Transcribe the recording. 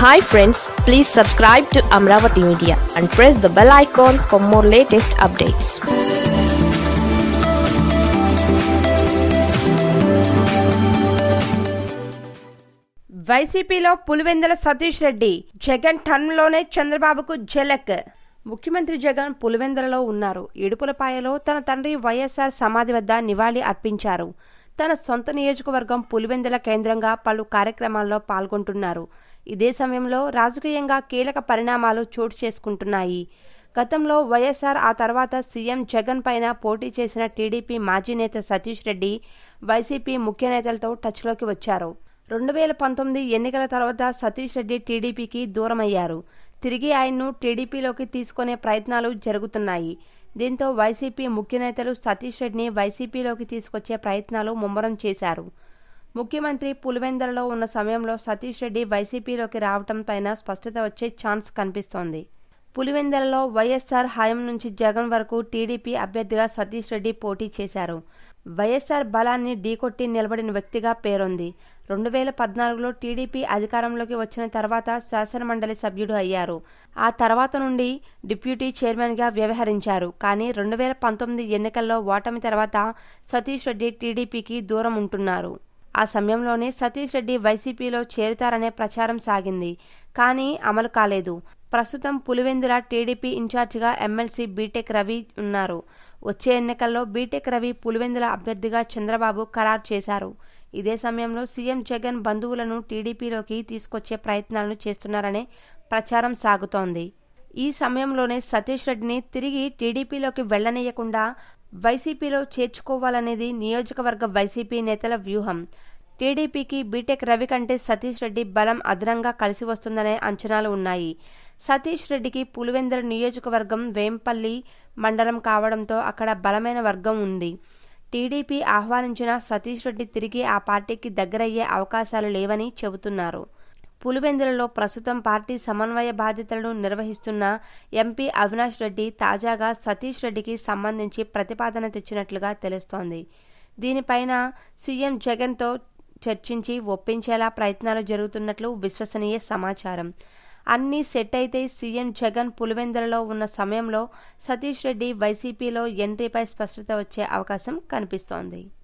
hi friends please subscribe to Amaravati media and press the bell icon for more latest updates వైసీపీలో పులివెందుల సతీష్ రెడ్డి జగన్ టర్మ్లోనే చంద్రబాబుకు జలక్ ముఖ్యమంత్రి జగన్ పులివెందులలో ఉన్నారు ఇడుపులపాయలో తన తండ్రి వైఎస్ఆర్ సమాధి వద్ద నివాళి అర్పించారు తన సొంత నియోజకవర్గం పులివెందుల కేంద్రంగా పలు కార్యక్రమాల్లో పాల్గొంటున్నారు ఇదే సమయంలో రాజకీయంగా కీలక పరిణామాలు చోటు చేసుకుంటున్నాయి గతంలో వైఎస్ఆర్ ఆ తర్వాత సీఎం జగన్ పైన పోటీ చేసిన టీడీపీ మాజీ నేత సతీష్ రెడ్డి వైసీపీ ముఖ్య నేతలతో టచ్లోకి వచ్చారు రెండు వేల పంతొమ్మిది ఎన్నికల తర్వాత సతీష్ రెడ్డి టీడీపీకి దూరమయ్యారు తిరిగి ఆయన్ను టీడీపీలోకి తీసుకునే ప్రయత్నాలు జరుగుతున్నాయి దీంతో వైసీపీ ముఖ్య నేతలు సతీష్ రెడ్డిని వైసీపీలోకి తీసుకొచ్చే ప్రయత్నాలు ముమ్మరం చేశారు ముఖ్యమంత్రి పులివెందలలో ఉన్న సమయంలో సతీష్ రెడ్డి వైసీపీలోకి రావటం పైన స్పష్టత వచ్చే ఛాన్స్ కనిపిస్తోంది పులివెందలలో వైఎస్ఆర్ హయం నుంచి జగన్ వరకు టీడీపీ అభ్యర్థిగా సతీష్ రెడ్డి పోటీ చేశారు వైఎస్ఆర్ బలాన్ని ఢీకొట్టి నిలబడిన వ్యక్తిగా పేరొంది రెండు వేల పద్నాలుగులో టీడీపీ అధికారంలోకి వచ్చిన తర్వాత శాసనమండలి సభ్యుడు అయ్యారు ఆ తర్వాత నుండి డిప్యూటీ చైర్మన్గా వ్యవహరించారు కానీ రెండు వేల పంతొమ్మిది ఎన్నికల్లో ఓటమి తర్వాత సతీష్ రెడ్డి టీడీపీకి దూరం ఉంటున్నారు ఆ సమయంలోనే సతీష్ రెడ్డి వైసీపీలో చేరుతారనే ప్రచారం సాగింది కానీ అమలు కాలేదు ప్రస్తుతం పులివెందుల టీడీపీ ఇన్ఛార్జిగా ఎమ్మెల్సీ బీటెక్ రవి ఉన్నారు వచ్చే ఎన్నికల్లో బీటెక్ రవి పులివెందుల అభ్యర్థిగా చంద్రబాబు ఖరారు చేశారు ఇదే సమయంలో సీఎం జగన్ బంధువులను టీడీపీలోకి తీసుకొచ్చే ప్రయత్నాలను చేస్తున్నారనే ప్రచారం సాగుతోంది ఈ సమయంలోనే సతీష్ రెడ్డిని తిరిగి టీడీపీలోకి వెళ్లనీయకుండా వైసీపీలో చేర్చుకోవాలనేది నియోజకవర్గ వైసీపీ నేతల వ్యూహం టీడీపీకి బీటెక్ రవి కంటే సతీష్ రెడ్డి బలం అదనంగా కలిసి వస్తుందనే అంచనాలు ఉన్నాయి సతీష్ రెడ్డికి పులివెందుల నియోజకవర్గం వేంపల్లి మండలం కావడంతో అక్కడ బలమైన వర్గం ఉంది టీడీపీ ఆహ్వానించిన సతీష్ రెడ్డి తిరిగి ఆ పార్టీకి దగ్గరయ్యే అవకాశాలు లేవని చెబుతున్నారు పులివెందులలో ప్రస్తుతం పార్టీ సమన్వయ బాధ్యతలను నిర్వహిస్తున్న ఎంపీ అవినాష్ రెడ్డి తాజాగా సతీష్ రెడ్డికి సంబంధించి ప్రతిపాదన తెచ్చినట్లుగా తెలుస్తోంది దీనిపైన సీఎం జగన్తో చర్చించి ఒప్పించేలా ప్రయత్నాలు జరుగుతున్నట్లు విశ్వసనీయ సమాచారం అన్నీ సెట్ అయితే సీఎం జగన్ పులివెందులలో ఉన్న సమయంలో సతీష్ రెడ్డి వైసీపీలో ఎంట్రీపై స్పష్టత వచ్చే అవకాశం కనిపిస్తోంది